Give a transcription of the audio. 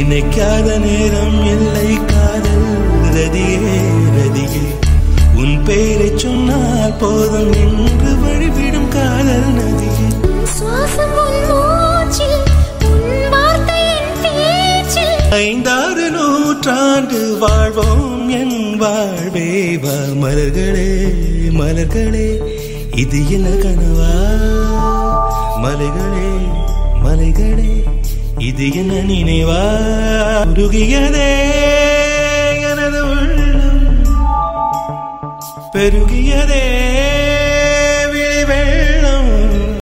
நினைக்காத நேரம் இல்லை காதல் ரதியே ரதியே உன் பெயரை சொன்னால் போதும் என்று வழிவிடும் காதல் நதியே சுவாசம் உன் மூச்சில் உன் வார்த்தை என் பேச்சில் ஐந்தாறு நூற்றாண்டு வாழ்வோம் என் வாழ்வே வா மலர்களே மலர்களே இது என்ன கனவா மலைகளே மலைகளே இது என்ன நினைவா உருகியதே எனது உள்ளம் பெருகியதே